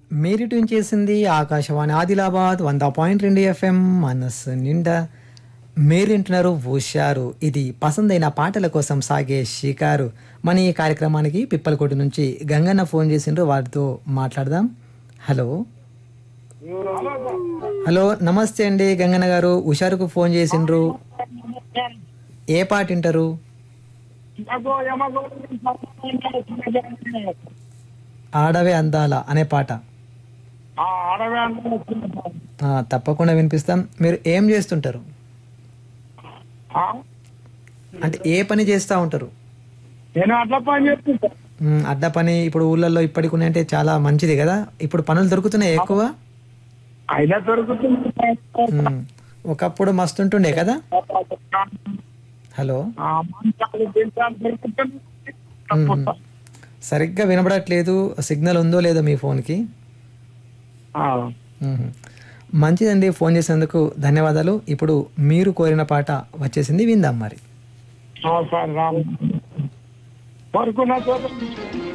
మీరు ట్యూన్ చేసింది ఆకాశవాణి ఆదిలాబాద్ వంద పాయింట్ రెండు ఎఫ్ఎం మనస్సు నిండా మీరు వింటున్నారు హుషారు ఇది పసందైన పాటల కోసం సాగే షికారు మన ఈ కార్యక్రమానికి పిప్పలకోటి నుంచి గంగన్న ఫోన్ చేసిండ్రు వారితో మాట్లాడదాం హలో హలో నమస్తే అండి గంగన్న గారు హుషారుకు ఫోన్ చేసిండ్రు ఏ పాట వింటారు ఆడవే అందాల అనే పాట ఆ, తప్పకుండా వినిపిస్తాం మీరు ఏం చేస్తుంటారు అంటే ఏ పని చేస్తూ ఉంటారు నేను అట్లా పని చేస్తుంటా మ్, అడ్డ పని ఇప్పుడు ఊళ్ళల్లో ఇప్పటికి ఉన్నాయంటే చాలా మంచిది కదా ఇప్పుడు పనులు దొరుకుతున్నాయి ఎక్కువ అయినా దొరుకుతుంది మ్, ఒకప్పుడు మస్తు ఉంటుండే కదా హలో ఆ, మంచాలు గించాలు దొరుకుతుంది మ్, సరిగ్గా వినబడట్లేదు సిగ్నల్ ఉందో లేదో మీ ఫోన్కి ఆ, మ్మ్. మంచిదండి ఫోన్ చేసినందుకు ధన్యవాదాలు ఇప్పుడు మీరు కోరిన పాట వచ్చేసింది విందాం మరి ఆ, సార్ రామ్ కోరుకున్న చోట